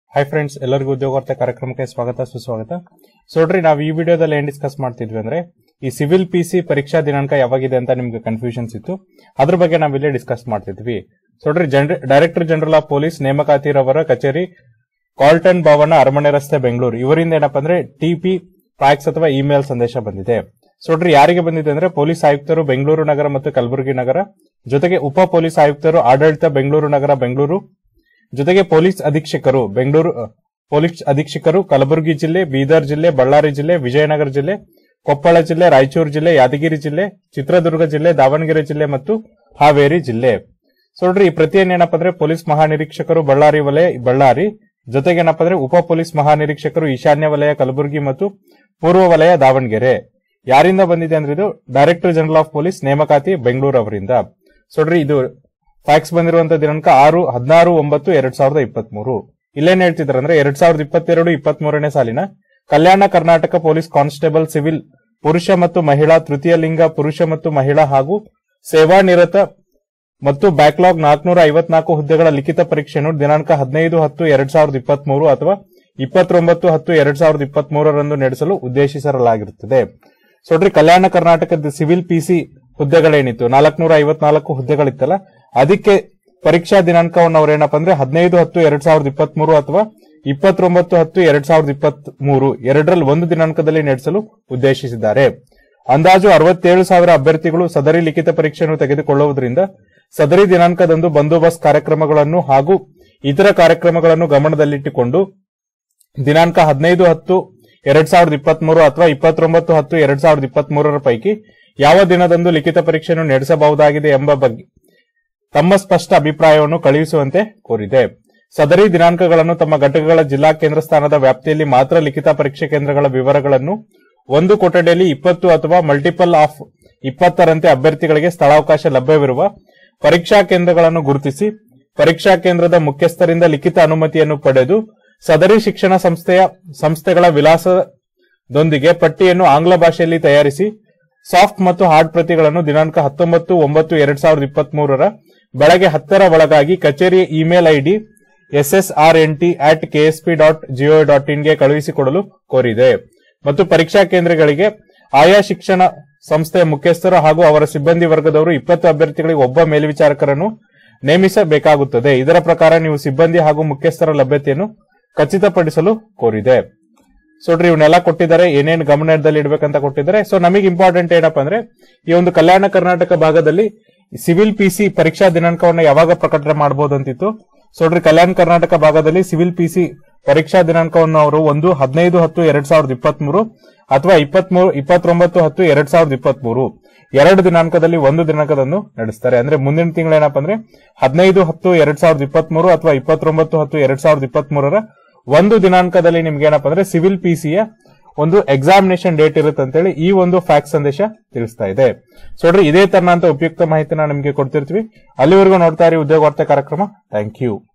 hi friends ಎಲ್ಲರಿಗೂ ಉದ್ಯೋಗಾರ್ಥ ಕಾರ್ಯಕ್ರಮಕ್ಕೆ ಸ್ವಾಗತ ಸುಸ್ವಾಗತ ಸೊ ನೋಡ್ರಿ ನಾವು ಈ ವಿಡಿಯೋದಲ್ಲಿ ಏನ್ ಡಿಸ್ಕಸ್ ಮಾಡ್ತಿದ್ವಿ ಅಂದ್ರೆ ಈ ಸಿವಿಲ್ ಪಿ ಸಿ ಪರೀಕ್ಷಾ ದಿನಾಂಕ ಯಾವಾಗಿದೆ ಅಂತ ನಿಮ್ಗೆ ಕನ್ಫ್ಯೂಷನ್ಸ್ ಇತ್ತು ಅದ್ರ ಬಗ್ಗೆ ನಾವಿಲ್ಲಿ ಡಿಸ್ಕಸ್ ಮಾಡ್ತಿದ್ವಿ ಸೊ ನೋಡ್ರಿ ಡೈರೆಕ್ಟರ್ ಜನರಲ್ ಆಫ್ ಪೊಲೀಸ್ ನೇಮಕಾತಿರವರ ಕಚೇರಿ ಕಾಲ್ಟನ್ ಭವನ ಅರಮನೆ ರಸ್ತೆ ಬೆಂಗಳೂರು ಇವರಿಂದ ಏನಪ್ಪಾ ಅಂದ್ರೆ ಟಿಪಿ ಫ್ಯಾಕ್ಸ್ ಅಥವಾ ಇಮೇಲ್ ಸಂದೇಶ ಬಂದಿದೆ ಸೊ ನೋಡ್ರಿ ಯಾರಿಗೆ ಬಂದಿದೆ ಅಂದ್ರೆ ಪೊಲೀಸ್ ಆಯುಕ್ತರು ಬೆಂಗಳೂರು ನಗರ ಮತ್ತು ಕಲಬುರಗಿ ನಗರ ಜೊತೆಗೆ ಉಪ ಪೊಲೀಸ್ ಆಯುಕ್ತರು ಆಡಳಿತ ಬೆಂಗಳೂರು ನಗರ ಬೆಂಗಳೂರು ಜೊತೆಗೆ ಪೊಲೀಸ್ ಅಧೀಕ್ಷಕರು ಬೆಂಗಳೂರು ಅ, ಪೊಲೀಸ್ ಅಧೀಕ್ಷಕರು ಕಲಬುರಗಿ ಜಿಲ್ಲೆ ಬೀದರ್ ಜಿಲ್ಲೆ ಬಳ್ಳಾರಿ ಜಿಲ್ಲೆ ವಿಜಯನಗರ ಜಿಲ್ಲೆ ಕೊಪ್ಪಳ ಜಿಲ್ಲೆ ರಾಯಚೂರು ಜಿಲ್ಲೆ ಯಾದಗಿರಿ ಜಿಲ್ಲೆ ಚಿತ್ರದುರ್ಗ ಜಿಲ್ಲೆ ದಾವಣಗೆರೆ ಜಿಲ್ಲೆ ಮತ್ತು ಹಾವೇರಿ ಜಿಲ್ಲೆ ಸೊ ನೋಡ್ರಿ ಈ ಪ್ರತಿಯನ್ನು ಏನಪ್ಪಾ ಅಂದ್ರೆ ಪೊಲೀಸ್ ಮಹಾನಿರೀಕ್ಷಕರು ಬಳ್ಳಾರಿ ವಲಯ ಬಳ್ಳಾರಿ ಜೊತೆಗೆ ಏನಪ್ಪಾ ಅಂದ್ರೆ ಉಪ ಪೊಲೀಸ್ ಮಹಾನಿರೀಕ್ಷಕರು ಈಶಾನ್ಯ ವಲಯ ಕಲಬುರಗಿ ಮತ್ತು ಪೂರ್ವ ವಲಯ ದಾವಣಗೆರೆ ಯಾರಿಂದ ಬಂದಿದೆ ಅಂದ್ರೆ ಇದು ಡೈರೆಕ್ಟರ್ ಜನರಲ್ ಆಫ್ ಪೊಲೀಸ್ ನೇಮಕಾತಿ ಬೆಂಗಳೂರು ಅವರಿಂದ ಸೊ ನೋಡ್ರಿ ಇದು ಫ್ಯಾಕ್ಸ್ ಬಂದಿರುವಂತಹ ದಿನಾಂಕ ಆರು ಹದಿನಾರು ಒಂಬತ್ತು ಎರಡ್ ಸಾವಿರದ ಇಪ್ಪತ್ತ್ ಮೂರು ಇಲ್ಲೇನ್ ಹೇಳ್ತಿದ್ದಾರೆ ಅಂದ್ರೆ ಎರಡ್ ಸಾವಿರದ ಇಪ್ಪತ್ತೆರಡು ಇಪ್ಪತ್ತ್ ಮೂರನೇ ಸಾಲಿನ Kalyana Karnataka police constable civil ಪುರುಷ ಮತ್ತು ಮಹಿಳಾ ತೃತೀಯ ಲಿಂಗ ಪುರುಷ ಮತ್ತು ಮಹಿಳಾ ಹಾಗೂ ಸೇವಾನಿರತ ಮತ್ತು ಬ್ಯಾಕ್ಲಾಗ್ ನಾಲ್ಕನೂರ ಐವತ್ನಾಲ್ಕು ಹುದ್ದೆಗಳ ಲಿಖಿತ ಪರೀಕ್ಷೆಯನ್ನು ದಿನಾಂಕ ಹದಿನೈದು ಹತ್ತು ಎರಡ್ ಸಾವಿರದ ಇಪ್ಪತ್ತ್ ಮೂರು ಅಥವಾ ಇಪ್ಪತ್ತೊಂಬತ್ತು ಹತ್ತು ಎರಡ್ ಸಾವಿರದ ಇಪ್ಪತ್ತ್ ಮೂರರಂದು ನಡೆಸಲು ಉದ್ದೇಶಿಸಲಾಗಿರುತ್ತದೆ ಸೊ ನೋಡ್ರಿ ಕಲ್ಯಾಣ ಕರ್ನಾಟಕದ ಸಿವಿಲ್ ಪಿಸಿ ಹುದ್ದೆಗಳೇನಿತ್ತು ನಾಲ್ಕನೂರ ಐವತ್ನಾಲ್ಕು ಹುದ್ದೆಗಳಿತ್ತಲ್ಲ ಅದಕ್ಕೆ ಪರೀಕ್ಷಾ ದಿನಾಂಕವನ್ನು ಅವ್ರು ಏನಪ್ಪಾ ಅಂದ್ರೆ ಹದಿನೈದು ಹತ್ತು ಎರಡ್ ಸಾವಿರದ ಇಪ್ಪತ್ತ್ ಮೂರು ಅಥವಾ ಇಪ್ಪತ್ತೊಂಬತ್ತು ಹತ್ತು ಎರಡ್ ಸಾವಿರದ ಇಪ್ಪತ್ತ್ ಮೂರು ಎರಡರಲ್ಲಿ ಒಂದು ದಿನಾಂಕದಲ್ಲಿ ನಡೆಸಲು ಉದ್ದೇಶಿಸಿದ್ದಾರೆ ಅಂದಾಜು ಅರವತ್ತೇಳು ಸಾವಿರ ಅಭ್ಯರ್ಥಿಗಳು ಸದರಿ ಲಿಖಿತ ಪರೀಕ್ಷೆಯನ್ನು ತೆಗೆದುಕೊಳ್ಳುವುದರಿಂದ ಸದರಿ ದಿನಾಂಕದಂದು ಬಂದೋಬಸ್ತ್ ಕಾರ್ಯಕ್ರಮಗಳನ್ನು ಹಾಗೂ ಇತರ ಕಾರ್ಯಕ್ರಮಗಳನ್ನು ಗಮನದಲ್ಲಿಟ್ಟುಕೊಂಡು ದಿನಾಂಕ ಹದಿನೈದು ಹತ್ತು ಎರಡ್ ಸಾವಿರದ ಇಪ್ಪತ್ತ್ ಮೂರು ಅಥವಾ ಇಪ್ಪತ್ತೊಂಬತ್ತು ಹತ್ತು ಎರಡ್ ಸಾವಿರದ ಇಪ್ಪತ್ತ್ ಮೂರರ ಪೈಕಿ ಯಾವ ದಿನದಂದು ಲಿಖಿತ ಪರೀಕ್ಷೆಯನ್ನು ನಡೆಸಬಹುದಾಗಿದೆ ಎಂಬ ಬಗ್ಗೆ ತಮ್ಮ ಸ್ಪಷ್ಟ ಅಭಿಪ್ರಾಯವನ್ನು ಕಳುಹಿಸುವಂತೆ ಕೋರಿದೆ ಸದರಿ ದಿನಾಂಕಗಳನ್ನು ತಮ್ಮ ಘಟಕಗಳ ಜಿಲ್ಲಾ ಕೇಂದ್ರ ಸ್ಥಾನದ ವ್ಯಾಪ್ತಿಯಲ್ಲಿ ಮಾತ್ರ ಲಿಖಿತ ಪರೀಕ್ಷೆ ಕೇಂದ್ರಗಳ ವಿವರಗಳನ್ನು ಒಂದು ಕೊಠಡಿಯಲ್ಲಿ ಇಪ್ಪತ್ತು ಅಥವಾ ಮಲ್ಟಿಪಲ್ ಆಫ್ ಇಪ್ಪತ್ತರಂತೆ ಅಭ್ಯರ್ಥಿಗಳಿಗೆ ಸ್ಥಳಾವಕಾಶ ಲಭ್ಯವಿರುವ ಪರೀಕ್ಷಾ ಕೇಂದ್ರಗಳನ್ನು ಗುರುತಿಸಿ ಪರೀಕ್ಷಾ ಕೇಂದ್ರದ ಮುಖ್ಯಸ್ಥರಿಂದ ಲಿಖಿತ ಅನುಮತಿಯನ್ನು ಪಡೆದು ಸದರಿ ಶಿಕ್ಷಣ ಸಂಸ್ಥೆಯ ಸಂಸ್ಥೆಗಳ ವಿಳಾಸದೊಂದಿಗೆ ಪಟ್ಟಿಯನ್ನು ಆಂಗ್ಲ ಭಾಷೆಯಲ್ಲಿ ತಯಾರಿಸಿ ಸಾಫ್ಟ್ ಮತ್ತು ಹಾರ್ಡ್ ಪ್ರತಿಗಳನ್ನು ದಿನಾಂಕ ಹತ್ತೊಂಬತ್ತು ಒಂಬತ್ತು ಎರಡ್ ಸಾವಿರದ ಇಪ್ಪತ್ತ್ ಮೂರರ ಬೆಳಗ್ಗೆ ಹತ್ತರ ಒಳಗಾಗಿ ಕಚೇರಿಯ email ID SSRNT at KSP dot GO dot ಇನ್ಗೆ ಕಳುಹಿಸಿಕೊಡಲು ಕೋರಿದೆ ಮತ್ತು ಪರೀಕ್ಷಾ ಕೇಂದ್ರಗಳಿಗೆ ಆಯಾ ಶಿಕ್ಷಣ ಸಂಸ್ಥೆಯ ಮುಖ್ಯಸ್ಥರು ಹಾಗೂ ಅವರ ಸಿಬ್ಬಂದಿ ವರ್ಗದವರು ಇಪ್ಪತ್ತು ಅಭ್ಯರ್ಥಿಗಳಿಗೆ ಒಬ್ಬ ಮೇಲ್ವಿಚಾರಕರನ್ನು ನೇಮಿಸಬೇಕಾಗುತ್ತದೆ ಇದರ ಪ್ರಕಾರ ನೀವು ಸಿಬ್ಬಂದಿ ಹಾಗೂ ಮುಖ್ಯಸ್ಥರ ಲಭ್ಯತೆಯನ್ನು ಖಚಿತಪಡಿಸಲು ಕೋರಿದೆ ಸೊ ನೋಡ್ರಿ ಇವನ್ನೆಲ್ಲ ಕೊಟ್ಟಿದ್ದಾರೆ ಏನೇನು ಗಮನದಲ್ಲಿ ಇಡಬೇಕಂತ ಕೊಟ್ಟಿದ್ದಾರೆ ಸೊ ನಮಗೆ ಇಂಪಾರ್ಟೆಂಟ್ ಏನಪ್ಪಾ ಅಂದ್ರೆ ಈ ಒಂದು ಕಲ್ಯಾಣ ಕರ್ನಾಟಕ ಭಾಗದಲ್ಲಿ ಸಿವಿಲ್ ಪಿಸಿ ಪರೀಕ್ಷಾ ದಿನಾಂಕವನ್ನು ಯಾವಾಗ ಪ್ರಕಟಣೆ ಮಾಡಬಹುದು ಅಂತಿತ್ತು ಸೊ ನೋಡ್ರಿ ಕಲ್ಯಾಣ ಕರ್ನಾಟಕ ಭಾಗದಲ್ಲಿ ಸಿವಿಲ್ ಪಿಸಿ ಪರೀಕ್ಷಾ ದಿನಾಂಕವನ್ನು ಅವರು ಒಂದು ಹದಿನೈದು ಹತ್ತು ಎರಡ್ ಸಾವಿರದ ಇಪ್ಪತ್ತ್ ಮೂರು ಅಥವಾ ಇಪ್ಪತ್ಮೂರು ಇಪ್ಪತ್ತೊಂಬತ್ತು ಹತ್ತು ಎರಡ್ ಸಾವಿರದ ಇಪ್ಪತ್ತ್ ಮೂರು ಎರಡು ದಿನಾಂಕದಲ್ಲಿ ಒಂದು ದಿನಾಂಕದಂದು ನಡೆಸ್ತಾರೆ ಅಂದ್ರೆ ಮುಂದಿನ ತಿಂಗಳು ಏನಪ್ಪಾ ಅಂದ್ರೆ ಹದಿನೈದು ಹತ್ತು ಎರಡ್ ಸಾವಿರದ ಇಪ್ಪತ್ತ್ ಮೂರು ಅಥವಾ ಇಪ್ಪತ್ತೊಂಬತ್ತು ಹತ್ತು ಎರಡ್ ಸಾವಿರದ ಇಪ್ಪತ್ತ್ ಮೂರರ ಒಂದು ದಿನಾಂಕದಲ್ಲಿ ನಿಮ್ಗೆ ಏನಪ್ಪಾ ಅಂದ್ರೆ ಸಿವಿಲ್ ಪಿಸಿಯ ಒಂದು ಎಕ್ಸಾಮಿನೇಷನ್ ಡೇಟ್ ಇರುತ್ತೆ ಅಂತೇಳಿ ಈ ಒಂದು ಫ್ಯಾಕ್ಸ್ ಸಂದೇಶ ತಿಳಿಸ್ತಾ ಇದೆ ಸೊ ನೋಡ್ರಿ ಇದೇ ತರನಂತ ಉಪಯುಕ್ತ ಮಾಹಿತಿನ ನಿಮಗೆ ಕೊಡ್ತಿರ್ತೀವಿ ಅಲ್ಲಿವರೆಗೂ ನೋಡ್ತಾ ಇರಿ ಉದ್ಯೋಗ ವಾರ್ತೆ ಕಾರ್ಯಕ್ರಮ ಥ್ಯಾಂಕ್ ಯು